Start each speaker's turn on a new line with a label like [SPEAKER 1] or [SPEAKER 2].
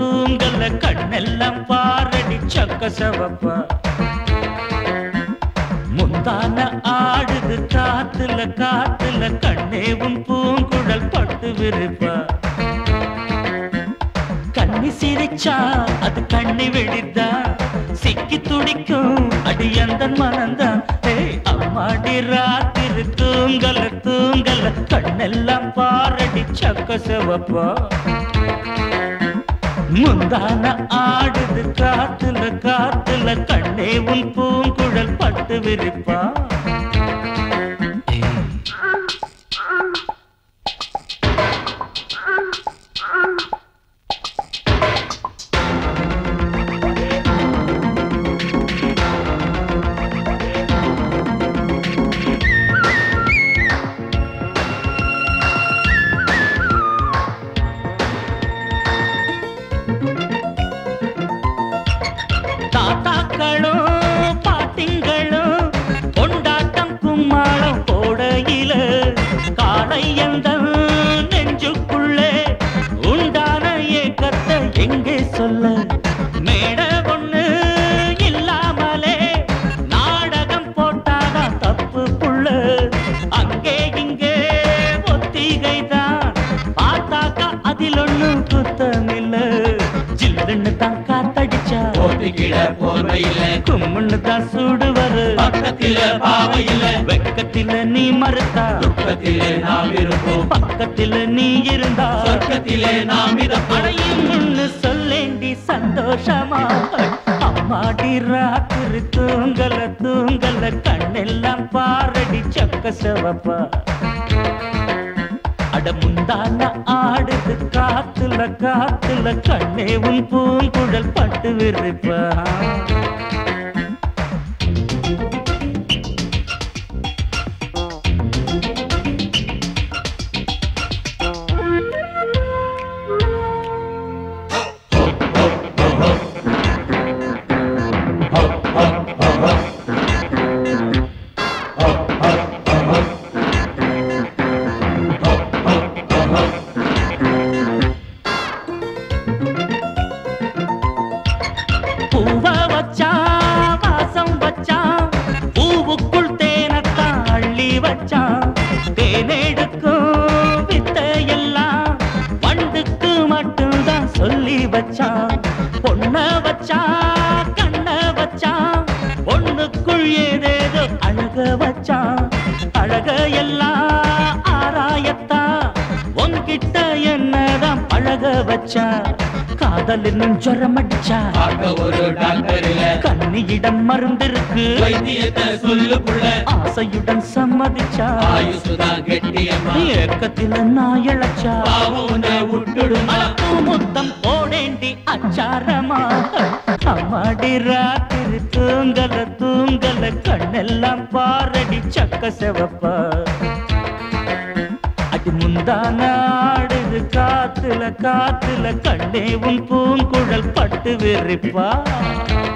[SPEAKER 1] தூங்கல கண்ணெல்லாம் பாரடி சக்க சவப்பா முந்தான ஆடுது காத்துல காத்துல கண்ணேவும் பூங்குழல் பட்டு விருப்பா கண்ணி சிரிச்சா அது கண்ணி வெடிதா சிக்கி துடிக்கும் அடி அந்த மனந்தான் ஏய் அம்மாடி ராத்திரி தூங்கல தூங்கல கண்ணெல்லாம் பாரடி சக்க சிவப்பா முந்தான ஆடுது காத்துல காத்துல கண்ணே உன் பூங்குழல் பட்டு விரிப்பா ஏய் தாத்தாக்களும் பாட்டிங்களும் கொண்டாட்டம் கும்மாளம் போடையில காளையந்த நெஞ்சுக்குள்ளே உண்டான ஏக்கத்தை எங்கே சொல்ல மேட ஒண்ணு இல்லாமலே நாடகம் போட்டாதான் தப்பு புள்ள அங்கே இங்கே ஒத்திகைதான் பார்த்தாக்கா அதில் ஒண்ணும் குத்தமில்ல ஜில்லுன்னு தான் காத்தடிச்சா
[SPEAKER 2] போட்டுக்கிட போர்வையில
[SPEAKER 1] கும்முன்னு தான் சூடு வரு
[SPEAKER 2] பக்கத்தில பாவையில
[SPEAKER 1] வெக்கத்தில நீ மறுத்தா
[SPEAKER 2] துக்கத்திலே நாம் இருப்போம்
[SPEAKER 1] பக்கத்தில நீ இருந்தா
[SPEAKER 2] சொர்க்கத்திலே நாம் மிதப்போம்
[SPEAKER 1] அடையும்னு சொல்லேண்டி சந்தோஷமா அம்மாடி ராத்திரி தூங்கல தூங்கல கண்ணெல்லாம் பாரடி சக்க செவப்பா அட முந்தான ஆடுது காத்துல காத்துல கண்ணே உன் பூங்குழல் பட்டு விரிப்பா பூவ வச்சான் வாசம் வச்சான் பூவுக்குள் தேனத்தான் அள்ளி வச்சான் தேனெடுக்கும் வித்தையெல்லாம் வண்டுக்கு மட்டும்தான் சொல்லி வச்சான் பொண்ண வச்சான் கண்ண வச்சான் பொண்ணுக்குள் ஏதேதோ அழக வச்சான் அழக எல்லாம் ஆராயத்தான் உன்கிட்ட என்னதான் பழக வச்சான் காதல் என்னும் ஜுரம் அடிச்சா
[SPEAKER 2] பார்க்க ஒரு டாக்டர் இல்ல
[SPEAKER 1] கண்ணியிடம் மருந்திருக்கு
[SPEAKER 2] வைத்தியத்தை சொல்லு புள்ள
[SPEAKER 1] ஆசையுடன் சம்மதிச்சா
[SPEAKER 2] ஆயுசுதான் கெட்டியம்மா
[SPEAKER 1] ஏக்கத்தில நான் இழைச்சா
[SPEAKER 2] பாவம் உன்னை விட்டுடுமா
[SPEAKER 1] அளப்பு முத்தம் போடேண்டி அச்சாரமா அம்மாடி ராத்திரி தூங்கல தூங்கல கண்ணெல்லாம் பாரடி சக்க செவப்பா அடி முந்தான ஆடுது காத்துல காத்துல கண்ணே உன் பூங்குழல் பட்டு விரிப்பா